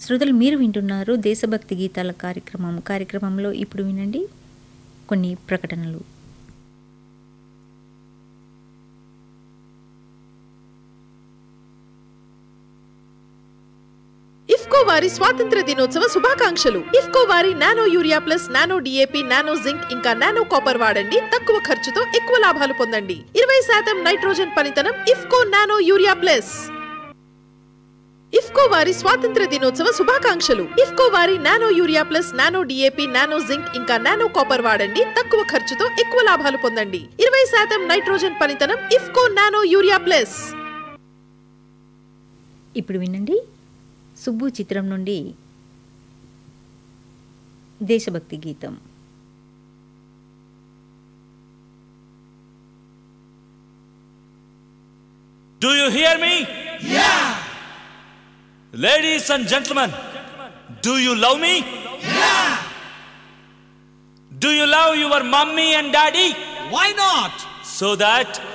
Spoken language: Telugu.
శ్రోతలు మీరు వింటున్నారు దేశభక్తి గీతాల కార్యక్రమం కార్యక్రమంలో ఇప్పుడు వినండి కొన్ని ప్రకటనలు ఇఫ్కో వారి స్వాతంత్ర దినోత్సవ శుభాకాంక్షలు ఇఫ్కో వారి nano urea plus nano DAP nano zinc ఇంకా నానో కాపర్ వాడండి తక్కువ ఖర్చుతో ఎక్కువ లాభాలు పొందండి ఇరవై శాతం నైట్రోజన్ పనితనం IFFCO nano urea plus IFFCO వారి స్వాతంత్ర దినోత్సవ శుభాకాంక్షలు ఇఫ్కో వారి nano urea plus nano DAP nano zinc ఇంకా నానో కాపర్ వాడండి తక్కువ ఖర్చుతో ఎక్కువ లాభాలు పొందండి ఇరవై శాతం నైట్రోజన్ పనితనం ఇఫ్కో నానో యూరియా ప్లస్ ఇప్పుడు వినండి సుబ్బు చిత్రం నుండి దేశభక్తి గీతం Do you hear me? Yeah. Ladies and gentlemen, do you love me? Yeah. Do you love your mommy and daddy? Why not? So that